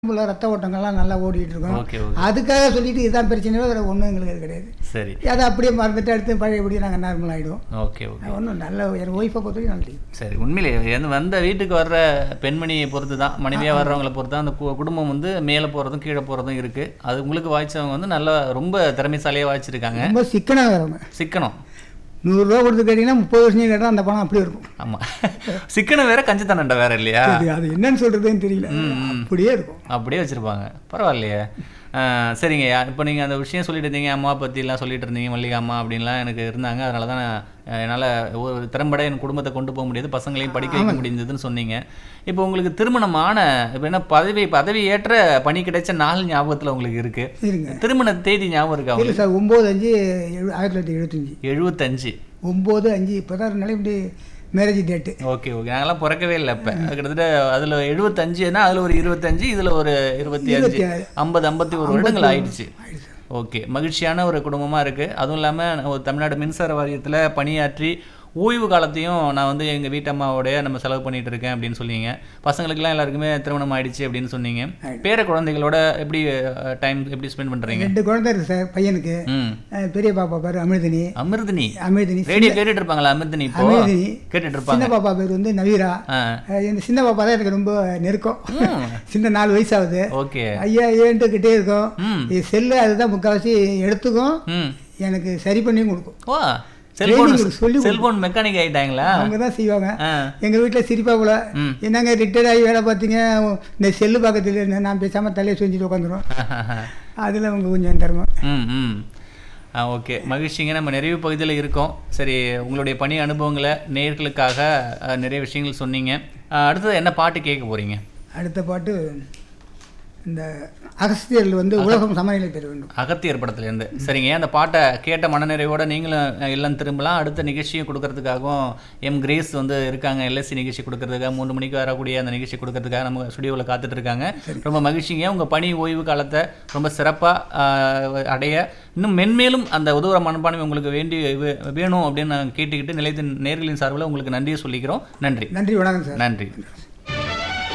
உள்ள ரத்த ஓட்டங்கள்லாம் நல்லா ஓடிட்டு இருக்கும் ஓகே ஓகே அதுக்காக சொல்லிட்டு இதுதான் பிரச்சனையோ வேறு ஒன்றும் எங்களுக்கு அது கிடையாது சரி அதை அப்படியே மறந்துட்டு அடுத்து பழையபடி நாங்கள் நார்மல் ஆகிடுவோம் ஓகே ஓகே ஒன்றும் நல்ல என் ஒய்ஃபை பொறுத்த வரைக்கும் நல்லது சரி உண்மையிலே வந்து வந்த வீட்டுக்கு வர்ற பெண்மணியை பொறுத்து தான் மனைவியாக வர்றவங்களை பொறுத்து தான் அந்த கு- குடும்பம் வந்து மேலே போகிறதும் கீழே போகிறதும் இருக்குது அது உங்களுக்கு வாய்ச்சவங்க வந்து நல்லா ரொம்ப திறமைசாலியாக வாய்ச்சிருக்காங்க ரொம்ப சிக்கனாக வரவங்க சிக்கனம் நூறுரூவா கொடுத்து கேட்டிங்கன்னா முப்பது வருஷம் கேட்டால் அந்த பணம் அப்படியே இருக்கும் ஆமாம் சிக்கனம் வேற கஞ்சித்தனண்டை வேற இல்லையா அது அது என்னன்னு சொல்கிறதுன்னு தெரியல அப்படியே இருக்கும் அப்படியே வச்சுருப்பாங்க பரவாயில்லையே ஆ, சரிங்கய்யா இப்போ நீங்கள் அந்த விஷயம் சொல்லிட்டு இருந்தீங்க அம்மா பற்றிலாம் சொல்லிட்டு இருந்தீங்க மல்லிகா அம்மா அப்படின்லாம் எனக்கு இருந்தாங்க அதனால தான் என்னால் ஒரு திறம்பட என் குடும்பத்தை கொண்டு போக முடியுது பசங்களையும் படிக்க வைக்க முடிஞ்சதுன்னு சொன்னீங்க இப்போ உங்களுக்கு திருமணமான இப்போ என்ன பதவி பதவி ஏற்ற பணி கிடைச்ச நாள் ஞாபகத்தில் உங்களுக்கு இருக்கு இருங்க திருமண தேதி ஞாபகம் இருக்கா இல்லை சார் ஒம்பது அஞ்சு எழு ஆயிரத்தி தொள்ளாயிரத்தி எழுபத்தஞ்சி எழுபத்தஞ்சு ஒம்பது அஞ்சு இப்போ தான் நிலைப்படி மேரேஜ் டேட்டு ஓகே ஓகே நாங்கெல்லாம் பிறக்கவே இல்லை இப்போ கிட்டத்தட்ட அதில் எழுபத்தஞ்சுனா அதில் ஒரு இருபத்தஞ்சு இதில் ஒரு இருபத்தி அஞ்சு இருபத்தி ஆறு. ஐம்பது ஐம்பத்தி ஒரு வருடங்கள் ஆயிடுச்சு ஆயிடுச்சு. ஓகே மகிழ்ச்சியான ஒரு குடும்பமாக இருக்குது அதுவும் இல்லாமல் ஒரு தமிழ்நாடு மின்சார வாரியத்தில் பணியாற்றி ஓய்வு காலத்தையும் நான் வந்து எங்கள் வீட்டம்மாவோடய நம்ம செலவு பண்ணிட்டு இருக்கேன் அப்படின்னு சொன்னீங்க பசங்களுக்கெல்லாம் எல்லாருக்குமே திருமணம் ஆயிடுச்சு அப்படின்னு சொன்னீங்க பேர குழந்தைகளோட எப்படி டைம் எப்படி ஸ்பெண்ட் பண்ணுறீங்க ரெண்டு குழந்தை இருக்குது சார் பையனுக்கு ம் அஹ் பெரிய பாப்பா பேர் அமிர்தினி அமிர்தினி அமிர்தினி ரேடியோ கேட்டுட்டு இருப்பாங்களா அமிர்தினி இப்போ அமிர்தினி கேட்டுட்டு இருப்பாங்க சின்ன பாப்பா பேர் வந்து நவீரா ஆ அஹ் இந்த சின்ன பாப்பா தான் எனக்கு ரொம்ப நெருக்கம் ம். சின்ன நாலு வயசாகுது ஓகே ஐயா ஏன்ட்டுக்கிட்டே இருக்கும் ம் இது செல்லு அதுதான் முக்கால்வாசி எடுத்துக்கும் ம் எனக்கு சரி பண்ணியும் கொடுக்கும் ஓ செல்போன் கொடு, சொல்லி கொடு. செல்போன் மெக்கானிக் ஆயிட்டாங்களா அவங்க தான் செய்வாங்க ஆ எங்கள் வீட்டில் சிரிப்பா போல ம். என்னங்க ரிட்டையர்ட் ஆகி வேலை பார்த்தீங்க இந்த செல்லு பக்கத்தில் இருந்தேன் நான் பேசாமல் தலையை செஞ்சுட்டு உட்காந்துரும் அதில் அவங்க கொஞ்சம் தருவோம் ம் ம் ஆ ஓகே மகிழ்ச்சிங்க நம்ம நிறைவு பகுதியில் இருக்கோம் சரி உங்களுடைய பணி அனுபவங்களை நேர்களுக்காக அஹ், நிறைய விஷயங்கள் சொன்னீங்க அஹ், அடுத்தது என்ன பாட்டு கேட்க போறீங்க அடுத்த பாட்டு இந்த அகஸ்தியர்கள் வந்து உலகம் சமநிலை பெற வேண்டும் அகத்தியர் படத்துலேருந்து சரிங்க அந்த பாட்டை கேட்ட மனநிறைவோட நீங்களும் அஹ், இல்லம் திரும்பலாம் அடுத்த நிகழ்ச்சியும் கொடுக்கறதுக்காகவும் எம் கிரேஸ் வந்து இருக்காங்க எல்எஸ்சி நிகழ்ச்சி கொடுக்கறதுக்காக மூணு மணிக்கு வரக்கூடிய அந்த நிகழ்ச்சி கொடுக்கறதுக்காக நம்ம ஸ்டுடியோவில் காத்துட்டு இருக்காங்க ரொம்ப மகிழ்ச்சிங்க உங்கள் பணி ஓய்வு காலத்தை ரொம்ப சிறப்பாக அடைய இன்னும் மென்மேலும் அந்த உதவுற மனப்பான்மை உங்களுக்கு வேண்டி வே- வேணும் அப்படின்னு நான் கேட்டுக்கிட்டு நிலையத்தின் நேர்களின் சார்பில் உங்களுக்கு நன்றியை சொல்லிக்கிறோம் நன்றி நன்றி வணக்கம் சார் நன்றி